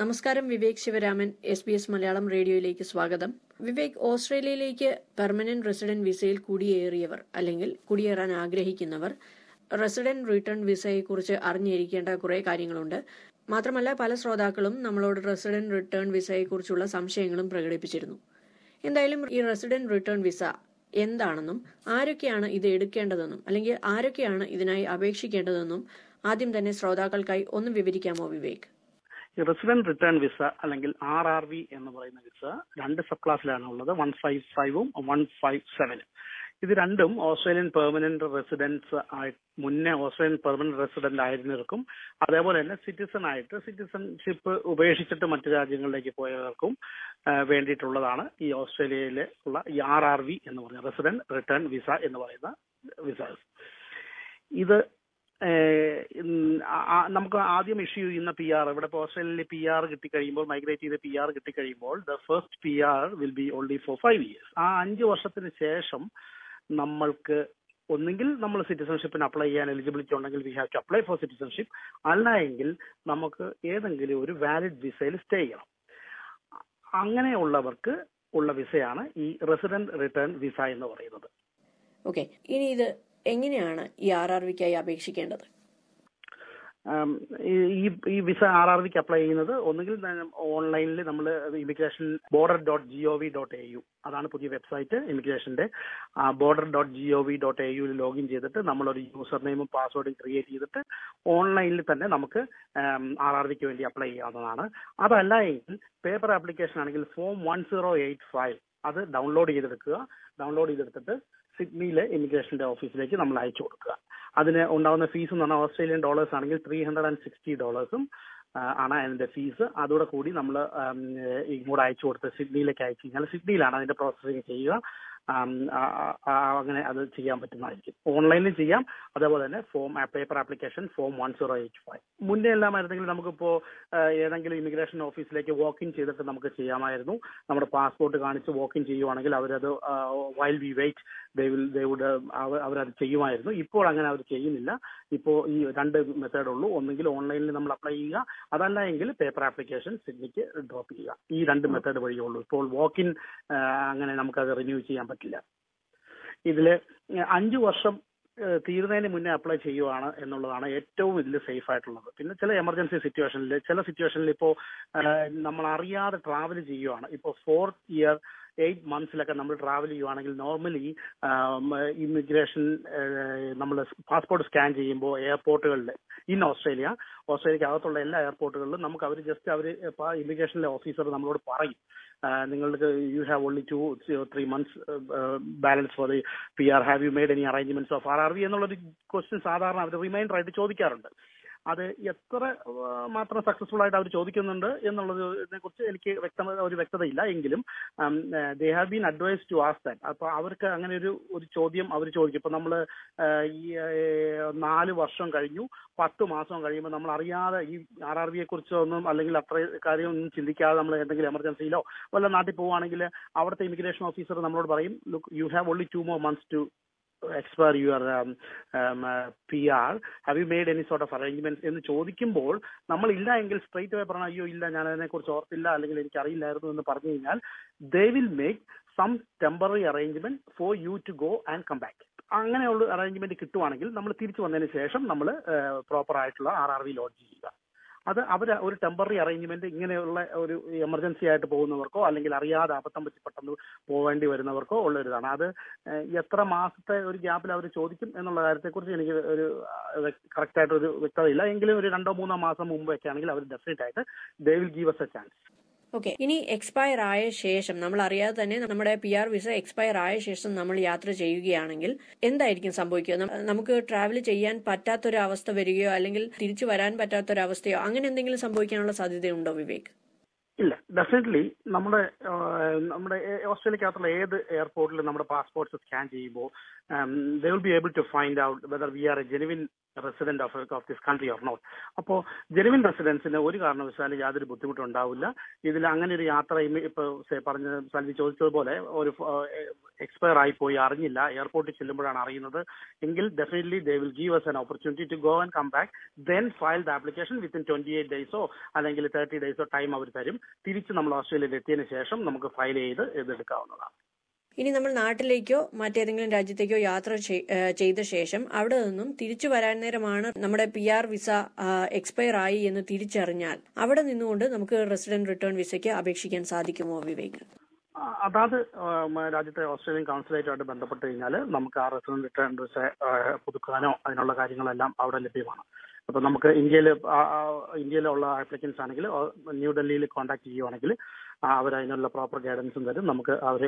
നമസ്കാരം Vivek Sivaraman S B S Malayalam റേഡിയോയിലേക്ക് സ്വാഗതം വിവേക് ഓസ്ട്രേലിയയിലേക്ക് പെർമനന്റ് റെസിഡന്റ് വിസയിൽ കുടിയേറിയവർ അല്ലെങ്കിൽ കുടിയേറാൻ ആഗ്രഹിക്കുന്നവർ റെസിഡന്റ് റിട്ടേൺ വിസയെക്കുറിച്ച് അറിഞ്ഞിരിക്കേണ്ട കുറേ കാര്യങ്ങളുണ്ട് മാത്രമല്ല പല ശ്രോതാക്കളും നമ്മളോട് റെസിഡന്റ് റിട്ടേൺ വിസയെക്കുറിച്ചുള്ള സംശയങ്ങളും പ്രകടിപ്പിച്ചിരുന്നു എന്തായാലും ഈ റെസിഡന്റ് റിട്ടേൺ വിസ എന്താണെന്നും ആരൊക്കെയാണ് ഇത് എടുക്കേണ്ടതെന്നും അല്ലെങ്കിൽ ആരൊക്കെയാണ് ഇതിനായി അപേക്ഷിക്കേണ്ടതെന്നും ആദ്യം തന്നെ ശ്രോതാക്കൾക്കായി ഒന്ന് വിവരിക്കാമോ വിവേക് ഈ റെസിഡന്റ് റിട്ടേൺ വിസ അല്ലെങ്കിൽ ആർ ആർ വി എന്ന് പറയുന്ന വിസ രണ്ട് സബ് ക്ലാസ്സിലാണ് ഉള്ളത് വൺ ഫൈവ് ഫൈവും വൺ ഫൈവ് സെവനും ഇത് രണ്ടും ഓസ്ട്രേലിയൻ പെർമനന്റ് റെസിഡൻസ് ആയി മുന്നേ ഓസ്ട്രേലിയൻ പെർമനന്റ് റെസിഡന്റ് ആയിരുന്നവർക്കും അതേപോലെ തന്നെ സിറ്റിസൺ ആയിട്ട് സിറ്റിസൺഷിപ്പ് ഉപേക്ഷിച്ചിട്ട് മറ്റു രാജ്യങ്ങളിലേക്ക് പോയവർക്കും ആ, വേണ്ടിയിട്ടുള്ളതാണ് ഈ ഓസ്ട്രേലിയയിലെ ഉള്ള ഈ ആർ ആർ വി എന്ന് പറയുന്ന റെസിഡന്റ് റിട്ടേൺ വിസ എന്ന് പറയുന്ന വിസ ഇത് ഏഹ് ഉം ആ- ആ- നമുക്ക് ആദ്യം ഇഷ്യൂ ചെയ്യുന്ന പി ആർ ഇവിടെ ഇപ്പോൾ ഓസ്ട്രേലിയയിൽ പി ആർ കിട്ടിക്കഴിയുമ്പോൾ മൈഗ്രേറ്റ് ചെയ്ത പി ആർ കിട്ടിക്കഴിയുമ്പോൾ the first P R will be only four five years ആ അഞ്ച് വർഷത്തിന് ശേഷം നമ്മൾക്ക് ഒന്നുകിൽ നമ്മൾ സിറ്റിസൺഷിപ്പിന് അപ്ലൈ ചെയ്യാൻ എലിജിബിലിറ്റി ഉണ്ടെങ്കിൽ we have to apply for citizenship അല്ല എങ്കിൽ നമുക്ക് ഏതെങ്കിലും ഒരു വാലിഡ് വിസയിൽ സ്റ്റേ ചെയ്യണം അങ്ങനെയുള്ളവർക്ക് ഉള്ള വിസയാണ് ഈ റെസിഡന്റ് റിട്ടേൺ വിസ എന്ന് പറയുന്നത് ഓക്കെ ഇനി ഇത് എങ്ങനെയാണ് ഈ ആർ ആർ വിക്കായി അപേക്ഷിക്കേണ്ടത് ആം, ഈ ഈ- ഈ വിസ ആർ ആർ വിക്ക് അപ്ലൈ ചെയ്യുന്നത് ഒന്നുകിൽ ഓൺലൈനിൽ നമ്മൾ immigration border dot G O V dot A യു അതാണ് പുതിയ വെബ്സൈറ്റ് ഇമിഗ്രേഷന്റെ border dot G O V dot A യുവിൽ ലോഗിൻ ചെയ്തിട്ട് നമ്മളൊരു യൂസർ നെയിമും പാസ്വേഡും ക്രിയേറ്റ് ചെയ്തിട്ട് ഓൺലൈനിൽ തന്നെ നമുക്ക് ആർ ആർ വിക്ക് വേണ്ടി അപ്ലൈ ചെയ്യാവുന്നതാണ് അതല്ല എങ്കിൽ പേപ്പർ ആപ്ലിക്കേഷൻ ആണെങ്കിൽ form one zero eight five അത് ഡൗൺലോഡ് ചെയ്തെടുക്കുക ഡൗൺലോഡ് ചെയ്തെടുത്തിട്ട് സിഡ്നിയിലെ ഇമിഗ്രേഷന്റെ ഓഫീസിലേക്ക് നമ്മൾ അയച്ചു കൊടുക്കുക അതിന് ഉണ്ടാവുന്ന ഫീസ് എന്ന് പറഞ്ഞാൽ ഓസ്ട്രേലിയൻ ഡോളേഴ്സ് ആണെങ്കിൽ ത്രീ ഹൺഡ്രഡ് ആൻഡ് സിക്സ്റ്റി ഡോളേഴ്സും ആണ് അതിന്റെ ഫീസ് അതോടെ കൂടി നമ്മൾ ഇങ്ങോട്ട് അയച്ചു കൊടുത്ത് സിഡ്നിയിലേക്ക് അയച്ചു കഴിഞ്ഞാൽ സിഡ്നിയിലാണ് അതിന്റെ പ്രോസസ്സിംഗ് ചെയ്യുക ആം, ആ, ആ, അങ്ങനെ അത് ചെയ്യാൻ പറ്റുന്നതായിരിക്കും ഓൺലൈനിൽ ചെയ്യാം അതേപോലെ തന്നെ form paper application form one zero eight five മുന്നേ എല്ലാം ആയിരുന്നെങ്കിൽ നമുക്കിപ്പോ ആ, ഏതെങ്കിലും ഇമിഗ്രേഷൻ ഓഫീസിലേക്ക് വാക്ക് ഇൻ ചെയ്തിട്ട് നമുക്ക് ചെയ്യാമായിരുന്നു നമ്മുടെ പാസ്പോർട്ട് കാണിച്ച് വാക്ക് ഇൻ ചെയ്യുവാണെങ്കിൽ അവരത് while we wait they will they would അവരത് ചെയ്യുമായിരുന്നു ഇപ്പോൾ അങ്ങനെ അവർ ചെയ്യുന്നില്ല ഇപ്പോൾ ഈ രണ്ട് മെത്തേഡ് ഉള്ളൂ ഒന്നെങ്കിൽ ഓൺലൈനിൽ നമ്മൾ അപ്ലൈ ചെയ്യുക അതല്ല എങ്കിൽ പേപ്പർ ആപ്ലിക്കേഷൻ സിഡ്നിക്ക് ഡ്രോപ്പ് ചെയ്യുക ഈ രണ്ട് മെത്തേഡ് വഴിയേ ഉള്ളൂ ഇപ്പോൾ വാക്ക് ഇൻ അങ്ങനെ നമുക്കത് റിന്യൂ ചെയ്യാൻ പറ്റില്ല ഇതില് അഞ്ചു വർഷം ഏഹ് തീരുന്നതിന് മുന്നേ അപ്ലൈ ചെയ്യുവാണ് എന്നുള്ളതാണ് ഏറ്റവും ഇതിൽ സേഫ് ആയിട്ടുള്ളത് പിന്നെ ചില എമർജൻസി സിറ്റുവേഷനിൽ ചില സിറ്റുവേഷനിൽ ഇപ്പോൾ നമ്മൾ അറിയാതെ ട്രാവൽ ചെയ്യുവാണ് ഇപ്പോൾ ഫോർത്ത് ഇയർ എയ്റ്റ് മന്ത്സിലൊക്കെ നമ്മൾ ട്രാവൽ ചെയ്യുവാണെങ്കിൽ നോർമലി ഇമിഗ്രേഷൻ നമ്മൾ പാസ്പോർട്ട് സ്കാൻ ചെയ്യുമ്പോൾ എയർപോർട്ടുകളിൽ ഇൻ ഓസ്ട്രേലിയ ഓസ്ട്രേലിയക്ക് അകത്തുള്ള എല്ലാ എയർപോർട്ടുകളിലും നമുക്ക് അവർ ജസ്റ്റ് അവർ ഇമിഗ്രേഷനിലെ ഓഫീസർ നമ്മളോട് പറയും ആ, നിങ്ങൾക്ക് you have only two three months balance for the P R have you made any arrangements of R R V എന്നുള്ളൊരു ക്വസ്റ്റ്യൻ സാധാരണ അവർ റിമൈൻഡർ ആയിട്ട് ചോദിക്കാറുണ്ട് അത് എത്ര ആ, മാത്രം സക്സസ്ഫുൾ ആയിട്ട് അവർ ചോദിക്കുന്നുണ്ട് എന്നുള്ളതിനെ കുറിച്ച് എനിക്ക് വ്യക്തത ഒരു വ്യക്തതയില്ല എങ്കിലും they have been advise to us that അപ്പൊ അവർക്ക് അങ്ങനെ ഒരു ഒരു ചോദ്യം അവർ ചോദിക്കും ഇപ്പൊ നമ്മൾ ഈ ഏഹ്, നാല് വർഷം കഴിഞ്ഞു പത്ത് മാസം കഴിയുമ്പോൾ നമ്മൾ അറിയാതെ ഈ ആർ ആർ ബിയെ കുറിച്ചോ ഒന്നും അല്ലെങ്കിൽ അത്ര കാര്യമൊന്നും ചിന്തിക്കാതെ നമ്മൾ എന്തെങ്കിലും എമർജൻസിയിലോ വല്ല നാട്ടിൽ പോവുകയാണെങ്കിൽ അവിടുത്തെ ഇമിഗ്രേഷൻ ഓഫീസർ നമ്മളോട് പറയും look you have only two more months to expire your P R have you made any sort of arrangements എന്ന് ചോദിക്കുമ്പോൾ നമ്മൾ ഇല്ല എങ്കിൽ സ്ട്രേറ്റ് അവേ പറഞ്ഞാൽ അയ്യോ ഇല്ല ഞാൻ അതിനെക്കുറിച്ച് ഓർത്തില്ല അല്ലെങ്കിൽ എനിക്ക് അറിയില്ലായിരുന്നു എന്ന് പറഞ്ഞു കഴിഞ്ഞാൽ they will make some temporary arrangement for you to go and come back അങ്ങനെയുള്ള അറേഞ്ച്മെന്റ് കിട്ടുവാണെങ്കിൽ നമ്മൾ തിരിച്ചു വന്നതിന് ശേഷം നമ്മൾ പ്രോപ്പർ ആയിട്ടുള്ള ആർ ആർ വി ലോഡ്ജ് ചെയ്യുക അത് അവർ ഒരു ടെമ്പററി അറേഞ്ച്മെന്റ് ഇങ്ങനെയുള്ള ഒരു എമർജൻസി ആയിട്ട് പോകുന്നവർക്കോ അല്ലെങ്കിൽ അറിയാതെ അബദ്ധം വെച്ച് പെട്ടെന്ന് പോവേണ്ടി വരുന്നവർക്കോ ഉള്ള ഒരു ഇതാണ് അത് ഏഹ്, എത്ര മാസത്തെ ഒരു ഗ്യാപ്പിൽ അവർ ചോദിക്കും എന്നുള്ള കാര്യത്തെക്കുറിച്ച് എനിക്ക് ഒരു കറക്റ്റ് ആയിട്ട് ഒരു വ്യക്തതയില്ല എങ്കിലും ഒരു രണ്ടോ മൂന്നോ മാസം മുമ്പൊക്കെ ആണെങ്കിൽ അവർ ഡെഫിനറ്റ് ആയിട്ട് they will give us a chance okay ഇനി എക്സ്പയർ ആയ ശേഷം നമ്മൾ അറിയാതെ തന്നെ നമ്മുടെ പി ആർ വിസ എക്സ്പയർ ആയ ശേഷം നമ്മൾ യാത്ര ചെയ്യുകയാണെങ്കിൽ എന്തായിരിക്കും സംഭവിക്കുക നം- നമുക്ക് ട്രാവൽ ചെയ്യാൻ പറ്റാത്തൊരു അവസ്ഥ വരികയോ അല്ലെങ്കിൽ തിരിച്ചു വരാൻ പറ്റാത്തൊരവസ്ഥയോ അങ്ങനെ എന്തെങ്കിലും സംഭവിക്കാനുള്ള സാധ്യതയുണ്ടോ വിവേക് ഇല്ല ഡെഫിനറ്റ്ലി നമ്മുടെ ആ, നമ്മുടെ ഏ- ഓസ്ട്രേലിയക്കകത്തുള്ള ഏത് എയർപോർട്ടിലും നമ്മുടെ പാസ്പോർട്ട്സ് സ്കാൻ ചെയ്യുമ്പോൾ they will be able to find out whether we are a genuine resident of of this country or not അപ്പോൾ ജെനുവിൻ റെസിഡൻസിന് ഒരു കാരണവശാലും യാതൊരു ബുദ്ധിമുട്ടും ഉണ്ടാവില്ല ഇതിൽ അങ്ങനെ ഒരു യാത്ര ഇമി- ഇപ്പൊ സെ- പറഞ്ഞ സൽവി ചോദിച്ചതുപോലെ ഒരു എക്സ്പയർ ആയി പോയി അറിഞ്ഞില്ല എയർപോർട്ടിൽ ചെല്ലുമ്പോഴാണ് അറിയുന്നത് എങ്കിൽ definitely they will give us an opportunity to go and come back then file the application within 28 ഡേയ്സോ അല്ലെങ്കിൽ തേർട്ടി ഡേയ്സോ ടൈം അവർ തരും തിരിച്ച് നമ്മൾ ഓസ്ട്രേലിയയിൽ എത്തിയതിനു ശേഷം നമുക്ക് ഫയൽ ചെയ്ത് ഇതെടുക്കാവുന്നതാണ് ഇനി നമ്മൾ നാട്ടിലേക്കോ മറ്റേതെങ്കിലും രാജ്യത്തേക്കോ യാത്ര ചെയ്- ഏഹ് ചെയ്ത ശേഷം അവിടെ നിന്നും തിരിച്ചു വരാൻ നേരമാണ് നമ്മുടെ പി ആർ വിസ എക്സ്പയർ ആയി എന്ന് തിരിച്ചറിഞ്ഞാൽ അവിടെ നിന്നുകൊണ്ട് നമുക്ക് റെസിഡന്റ് റിട്ടേൺ വിസയ്ക്ക് അപേക്ഷിക്കാൻ സാധിക്കുമോ വിവേക് ആ, അതാത് ഉം, രാജ്യത്തെ ഓസ്ട്രേലിയൻ കൗൺസിലേറ്റുമായിട്ട് ബന്ധപ്പെട്ട് കഴിഞ്ഞാൽ നമുക്ക് ആ റെസിഡന്റ് റിട്ടേൺ വിസ ആ, പുതുക്കാനോ അതിനുള്ള കാര്യങ്ങളെല്ലാം അവിടെ ലഭ്യമാണ് അപ്പൊ നമുക്ക് ഇന്ത്യയിൽ ഇന്ത്യയിലുള്ള ആപ്ലിക്കൻസ് ആണെങ്കിൽ ന്യൂഡൽഹിയിൽ കോൺടാക്ട് ചെയ്യുവാണെങ്കിൽ അവർ അതിനുള്ള പ്രോപ്പർ ഗൈഡൻസും തരും നമുക്ക് അവർ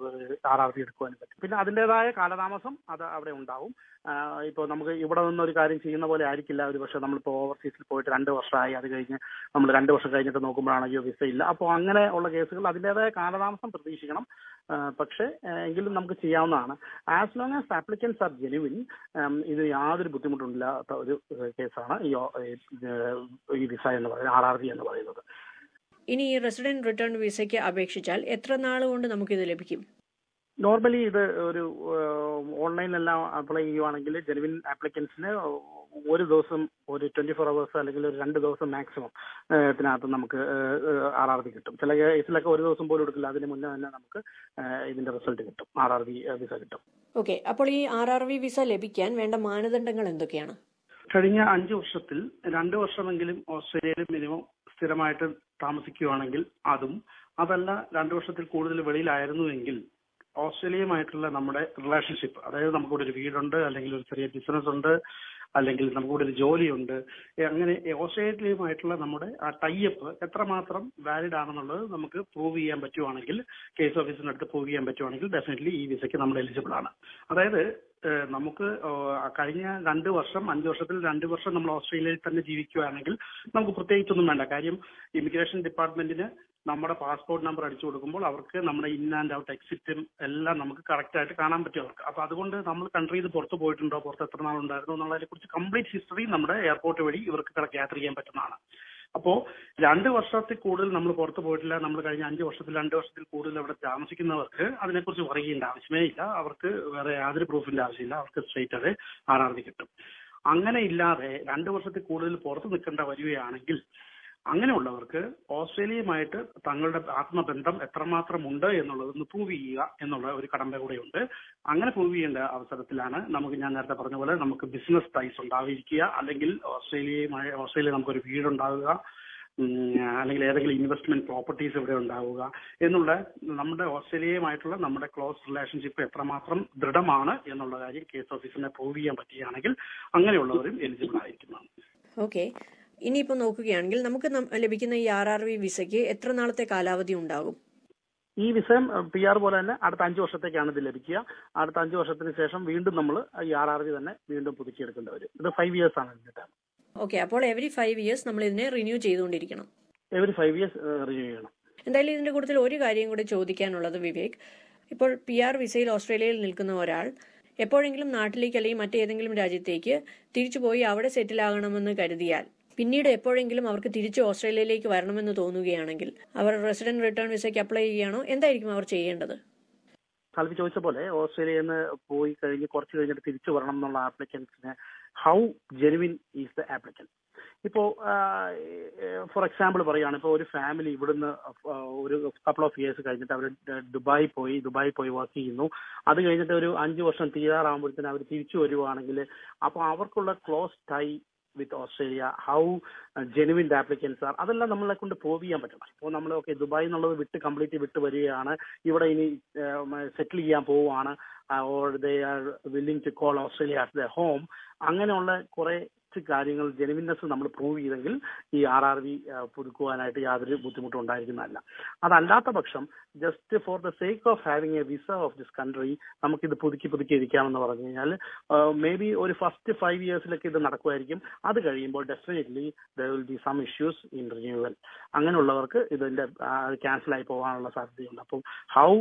ആർ ആർ ബി എടുക്കുവാനും പറ്റും പിന്നെ അതിൻ്റെതായ കാലതാമസം അത് അവിടെ ഉണ്ടാവും ഇപ്പോൾ നമുക്ക് ഇവിടെ നിന്ന് ഒരു കാര്യം ചെയ്യുന്ന പോലെ ആയിരിക്കില്ല ഒരു പക്ഷേ നമ്മളിപ്പോൾ ഓവർസീസിൽ പോയിട്ട് രണ്ട് വർഷമായി അത് കഴിഞ്ഞ് നമ്മൾ രണ്ട് വർഷം കഴിഞ്ഞിട്ട് നോക്കുമ്പോഴാണ് അയ്യോ വിസ ഇല്ല അപ്പോൾ അങ്ങനെ ഉള്ള കേസുകൾ അതിൻ്റെതായ കാലതാമസം പ്രതീക്ഷിക്കണം ആ, പക്ഷേ ആ, എങ്കിലും നമുക്ക് ചെയ്യാവുന്നതാണ് as long as applicants are genuine ഇത് യാതൊരു ബുദ്ധിമുട്ടില്ലാത്ത ഒരു ഏഹ്, കേസാണ് ഈ ഓ- ഏഹ്, ഈ വിസ എന്ന് പറയുന്നത് ആർ ആർ ബി എന്ന് പറയുന്നത് ഇനി ഈ റെസിഡന്റ് റിട്ടേൺ വിസയ്ക്ക് അപേക്ഷിച്ചാൽ എത്ര നാൾ കൊണ്ട് നമുക്കിത് ലഭിക്കും നോർമലി ഇത് ഒരു ഓൺലൈനിലെല്ലാം അപ്ലൈ ചെയ്യുവാണെങ്കിൽ ജെനുവിൻ ആപ്ലിക്കൻസിന് ഒരു ദിവസം ഒരു ട്വന്റി ഫോർ അവേഴ്സ് അല്ലെങ്കിൽ ഒരു രണ്ട് ദിവസം മാക്സിമം ഇതിനകത്ത് നമുക്ക് ആർ ആർ ബി കിട്ടും ചില കേസിലൊക്കെ ഒരു ദിവസം പോലും എടുക്കില്ല അതിന് മുന്നേ തന്നെ നമുക്ക് ഏഹ്, ഇതിന്റെ റിസൾട്ട് കിട്ടും ആർ ആർ ബി വിസ കിട്ടും ഓക്കെ അപ്പോൾ ഈ ആർ ആർ വി വിസ ലഭിക്കാൻ വേണ്ട മാനദണ്ഡങ്ങൾ എന്തൊക്കെയാണ് കഴിഞ്ഞ അഞ്ച് വർഷത്തിൽ രണ്ട് വർഷമെങ്കിലും ഓസ്ട്രേലിയയിൽ മിനിമം സ്ഥിരമായിട്ട് താമസിക്കുകയാണെങ്കിൽ അതും അതല്ല രണ്ട് വർഷത്തിൽ കൂടുതൽ വെളിയിലായിരുന്നുവെങ്കിൽ ഓസ്ട്രേലിയയുമായിട്ടുള്ള നമ്മുടെ റിലേഷൻഷിപ്പ് അതായത് നമുക്കിവിടെ ഒരു വീടുണ്ട് അല്ലെങ്കിൽ ഒരു ചെറിയ ബിസിനസ് ഉണ്ട് അല്ലെങ്കിൽ നമുക്കിവിടെ ഒരു ജോലിയുണ്ട് ഏ, അങ്ങനെ ഓസ്ട്രേലിയയുമായിട്ടുള്ള നമ്മുടെ ആ ടൈപ്പ് എത്രമാത്രം വാലിഡ് ആണെന്നുള്ളത് നമുക്ക് പ്രൂവ് ചെയ്യാൻ പറ്റുവാണെങ്കിൽ കേസ് ഓഫീസിനടുത്ത് പ്രൂവ് ചെയ്യാൻ പറ്റുവാണെങ്കിൽ ഡെഫിനറ്റ്ലി ഈ വിസയ്ക്ക് നമ്മൾ എലിജിബിൾ ആണ് അതായത് ഏഹ് നമുക്ക് ഏഹ് കഴിഞ്ഞ രണ്ട് വർഷം അഞ്ച് വർഷത്തിൽ രണ്ട് വർഷം നമ്മൾ ഓസ്ട്രേലിയയിൽ തന്നെ ജീവിക്കുകയാണെങ്കിൽ നമുക്ക് പ്രത്യേകിച്ചൊന്നും വേണ്ട കാര്യം ഇമിഗ്രേഷൻ ഡിപ്പാർട്ട്മെന്റിന് നമ്മുടെ പാസ്പോർട്ട് നമ്പർ അടിച്ചു കൊടുക്കുമ്പോൾ അവർക്ക് നമ്മുടെ ഇൻ ആൻഡ് ഔട്ട് എക്സിറ്റും എല്ലാം നമുക്ക് കറക്റ്റ് ആയിട്ട് കാണാൻ പറ്റും അവർക്ക് അപ്പൊ അതുകൊണ്ട് നമ്മൾ കൺട്രിയിൽ നിന്ന് പുറത്ത് പോയിട്ടുണ്ടോ പുറത്ത് എത്ര നാളുണ്ടായിരുന്നു എന്നുള്ളതിനെ കുറിച്ച് കംപ്ലീറ്റ് ഹിസ്റ്ററി നമ്മുടെ എയർപോർട്ട് വഴി ഇവർക്ക് കറക്റ്റ് യാത്ര ചെയ്യാൻ പറ്റുന്നതാണ് അപ്പോ രണ്ട് വർഷത്തിൽ കൂടുതൽ നമ്മൾ പുറത്ത് പോയിട്ടില്ല നമ്മൾ കഴിഞ്ഞ അഞ്ച് വർഷത്തിൽ രണ്ട് വർഷത്തിൽ കൂടുതൽ അവിടെ താമസിക്കുന്നവർക്ക് അതിനെക്കുറിച്ച് പറയേണ്ട ആവശ്യമേ ഇല്ല അവർക്ക് വേറെ യാതൊരു പ്രൂഫിന്റെ ആവശ്യമില്ല അവർക്ക് സ്ട്രേറ്റ് അത് ആർ ആർ ബി കിട്ടും അങ്ങനെ ഇല്ലാതെ രണ്ട് വർഷത്തിൽ കൂടുതൽ പുറത്ത് നിൽക്കേണ്ട വരികയാണെങ്കിൽ അങ്ങനെയുള്ളവർക്ക് ഓസ്ട്രേലിയയുമായിട്ട് തങ്ങളുടെ ആത്മബന്ധം എത്രമാത്രം ഉണ്ട് എന്നുള്ളത് ഒന്ന് പ്രൂവ് ചെയ്യുക എന്നുള്ള ഒരു കടമ്പ കൂടെയുണ്ട് അങ്ങനെ പ്രൂവ് ചെയ്യേണ്ട അവസരത്തിലാണ് നമുക്ക് ഞാൻ നേരത്തെ പറഞ്ഞ പോലെ നമുക്ക് ബിസിനസ് ടൈസ് ഉണ്ടായിരിക്കുക അല്ലെങ്കിൽ ഓസ്ട്രേലിയയുമായി ഓസ്ട്രേലിയ നമുക്കൊരു വീടുണ്ടാവുക ഉം, അല്ലെങ്കിൽ ഏതെങ്കിലും ഇൻവെസ്റ്റ്മെന്റ് പ്രോപ്പർട്ടീസ് ഇവിടെ ഉണ്ടാവുക എന്നുള്ള നമ്മുടെ ഓസ്ട്രേലിയയുമായിട്ടുള്ള നമ്മുടെ ക്ലോസ് റിലേഷൻഷിപ്പ് എത്രമാത്രം ദൃഢമാണ് എന്നുള്ള കാര്യം കേസ് ഓഫീസിനെ പ്രൂവ് ചെയ്യാൻ പറ്റുകയാണെങ്കിൽ അങ്ങനെയുള്ളവരും എലിജിബിൾ ആയിരിക്കുന്നതാണ് ഓക്കെ ഇനിയിപ്പോൾ നോക്കുകയാണെങ്കിൽ നമുക്ക് നം- ലഭിക്കുന്ന ഈ ആർ ആർ വി വിസയ്ക്ക് എത്ര നാളത്തെ കാലാവധി ഉണ്ടാകും ഈ വിസയം പി ആർ പോലെ തന്നെ അടുത്ത അഞ്ച് വർഷത്തേക്കാണ് ഇത് ലഭിക്കുക അടുത്ത അഞ്ച് വർഷത്തിന് ശേഷം വീണ്ടും നമ്മൾ ഈ ആർ ആർ ബി തന്നെ വീണ്ടും പുതുക്കിയെടുക്കേണ്ടി വരും ഇത് ഫൈവ് ഇയേഴ്സ് ആണ് ഇതിന്റെ ടൈം ഓക്കെ അപ്പോൾ എവറി ഫൈവ് ഇയേഴ്സ് നമ്മൾ ഇതിനെ റിന്യൂ ചെയ്തുകൊണ്ടിരിക്കണം എവറി ഫൈവ് ഇയേഴ്സ് റിന്യൂ ചെയ്യണം എന്തായാലും ഇതിന്റെ കൂട്ടത്തിൽ ഒരു കാര്യം കൂടി ചോദിക്കാനുള്ളത് വിവേക് ഇപ്പോൾ പി ആർ വിസയിൽ ഓസ്ട്രേലിയയിൽ നിൽക്കുന്ന ഒരാൾ എപ്പോഴെങ്കിലും നാട്ടിലേക്ക് അല്ലെങ്കിൽ മറ്റേതെങ്കിലും രാജ്യത്തേക്ക് തിരിച്ചുപോയി അവിടെ സെറ്റിൽ ആകണമെന്ന് കരുതിയാൽ പിന്നീട് എപ്പോഴെങ്കിലും അവർക്ക് തിരിച്ച് ഓസ്ട്രേലിയയിലേക്ക് വരണമെന്ന് തോന്നുകയാണെങ്കിൽ അവർ റെസിഡന്റ് റിട്ടേൺ വിസയ്ക്ക് അപ്ലൈ ചെയ്യുകയാണോ എന്തായിരിക്കും അവർ ചെയ്യേണ്ടത് സാൽവി ചോദിച്ച പോലെ ഓസ്ട്രേലിയയിൽ നിന്ന് പോയി കഴിഞ്ഞ് കുറച്ച് കഴിഞ്ഞിട്ട് തിരിച്ചു വരണം എന്നുള്ള ആപ്ലിക്കൻസിന് how genuine is the applicant ഇപ്പോ ഫോർ എക്സാമ്പിൾ പറയുകയാണ് ഇപ്പോൾ ഒരു ഫാമിലി ഇവിടുന്ന് ആ, ഒരു കപ്പിൾ ഓഫ് ഇയേഴ്സ് കഴിഞ്ഞിട്ട് അവർ ദുബായി പോയി ദുബായി പോയി വർക്ക് ചെയ്യുന്നു അത് കഴിഞ്ഞിട്ട് ഒരു അഞ്ച് വർഷം തീരാറാകുമ്പോഴത്തേന് അവർ തിരിച്ചു വരുവാണെങ്കിൽ അപ്പോൾ അവർക്കുള്ള close tie with Australia how genuine applicants are അതെല്ലാം നമ്മളെ കൊണ്ട് പ്രൂവ് ചെയ്യാൻ പറ്റണം ഇപ്പോൾ നമ്മൾ ഓക്കെ ദുബായ് എന്നുള്ളത് വിട്ട് കംപ്ലീറ്റ് വിട്ട് വരികയാണ് ഇവിടെ ഇനി സെറ്റിൽ ചെയ്യാൻ പോവുകയാണ് or they are willing to call Australia as the home അങ്ങനെയുള്ള കുറെ കാര്യങ്ങൾ ജെനുവിനെസ് നമ്മൾ പ്രൂവ് ചെയ്തെങ്കിൽ ഈ ആർ ആർ വി പുതുക്കുവാനായിട്ട് യാതൊരു ബുദ്ധിമുട്ടും ഉണ്ടായിരിക്കുന്നതല്ല അതല്ലാത്ത പക്ഷം just for the sake of having a visa of this country നമുക്കിത് പുതുക്കി പുതുക്കി ഇരിക്കാമെന്ന് പറഞ്ഞു കഴിഞ്ഞാൽ മേ ബി ഒരു ഫസ്റ്റ് ഫൈവ് ഇയേഴ്സിലൊക്കെ ഇത് നടക്കുമായിരിക്കും അത് കഴിയുമ്പോൾ definitely there will be some issues in renewal അങ്ങനെയുള്ളവർക്ക് ഇതിന്റെ ക്യാൻസൽ ആയി പോകാനുള്ള സാധ്യതയുണ്ട് അപ്പം how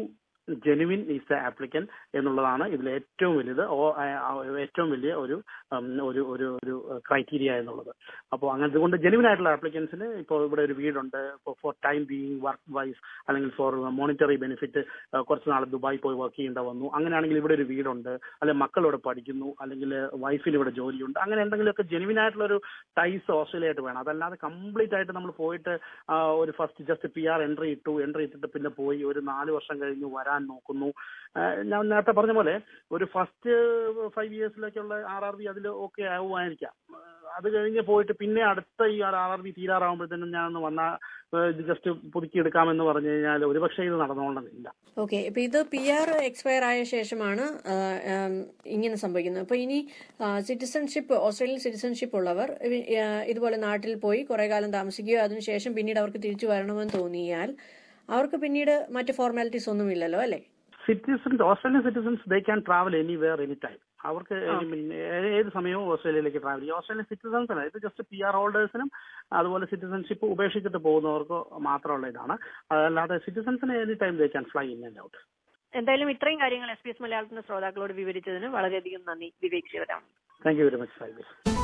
genuine is the applicant എന്നുള്ളതാണ് ഇതിൽ ഏറ്റവും വലുത് ഓ- ആ, ആ, ഏറ്റവും വലിയ ഒരു ഉം, ഒരു ഒരു ഒരു ക്രൈറ്റീരിയ എന്നുള്ളത് അപ്പോൾ അങ്ങനത്തെ കൊണ്ട് ജെനുവിൻ ആയിട്ടുള്ള ആപ്ലിക്കൻസിന് ഇപ്പോൾ ഇവിടെ ഒരു വീടുണ്ട് for time being work wise അല്ലെങ്കിൽ ഫോർ മോണിറ്ററി ബെനിഫിറ്റ് കുറച്ച് നാൾ ദുബായി പോയി വർക്ക് ചെയ്യേണ്ട വന്നു അങ്ങനെയാണെങ്കിൽ ഇവിടെ ഒരു വീടുണ്ട് അല്ലെങ്കിൽ മക്കൾ ഇവിടെ പഠിക്കുന്നു അല്ലെങ്കിൽ വൈഫിന് ഇവിടെ ജോലിയുണ്ട് അങ്ങനെ എന്തെങ്കിലുമൊക്കെ ജെനുവിൻ ആയിട്ടുള്ള ഒരു ടൈസ് ഓസ്ട്രേലിയയായിട്ട് വേണം അതല്ലാതെ കംപ്ലീറ്റ് ആയിട്ട് നമ്മൾ പോയിട്ട് ആ, ഒരു first just P R entry ഇട്ടു എൻട്രി ഇട്ടിട്ട് പിന്നെ പോയി ഒരു നാല് വർഷം കഴിഞ്ഞ് വരാൻ നോക്കുന്നു ആ, ഞാൻ നേരത്തെ പറഞ്ഞ പോലെ ഒരു ഫസ്റ്റ് ഫൈവ് ഇയേഴ്സിലേക്കുള്ള ആർ ആർ ബി അതിൽ ഓക്കെ ആവുമായിരിക്കാം ആ, അത് കഴിഞ്ഞ് പോയിട്ട് പിന്നെ അടുത്ത ഈ ആർ ആർ ബി തീരാറാവുമ്പോഴത്തേനും ഞാനൊന്ന് വന്നാൽ ഇത് ജസ്റ്റ് പുതുക്കി എടുക്കാമെന്ന് പറഞ്ഞു കഴിഞ്ഞാൽ ഒരുപക്ഷെ ഇത് നടന്നുകൊണ്ടെന്നില്ല ഓക്കെ ഇപ്പൊ ഇത് പി ആർ എക്സ്പയർ ആയ ശേഷമാണ് ആ, ആം, ഇങ്ങനെ സംഭവിക്കുന്നത് അപ്പൊ ഇനി സിറ്റിസൺഷിപ്പ് ഓസ്ട്രേലിയൻ സിറ്റിസൺഷിപ്പ് ഉള്ളവർ ഇവ- ആ, ഇതുപോലെ നാട്ടിൽ പോയി കുറെ കാലം താമസിക്കുകയോ അതിനുശേഷം പിന്നീട് അവർക്ക് തിരിച്ചു വരണമെന്ന് തോന്നിയാൽ അവർക്ക് പിന്നീട് മറ്റ് ഫോർമാലിറ്റീസ് ഒന്നും ഇല്ലല്ലോ അല്ലെ citizens Australian citizens they can travel anywhere any time അവർക്ക് പിന്നെ ഏത് സമയവും ഓസ്ട്രേലിയയിലേക്ക് ട്രാവൽ ചെയ്യാം ഓസ്ട്രേലിയൻ സിറ്റിസൺസിന് ഇത് ജസ്റ്റ് പി ആർ ഹോൾഡേഴ്സിനും അതുപോലെ സിറ്റിസൺഷിപ്പ് ഉപേക്ഷിച്ചിട്ട് പോകുന്നവർക്ക് മാത്രമുള്ള ഇതാണ് അതല്ലാതെ സിറ്റിസൺസിന് any time they can fly in and out എന്തായാലും ഇത്രയും കാര്യങ്ങൾ എസ് പി എസ് മലയാളത്തിന്റെ ശ്രോതാക്കളോട് വിവരിച്ചതിന് വളരെയധികം നന്ദി Vivek Sivaraman thank you very much five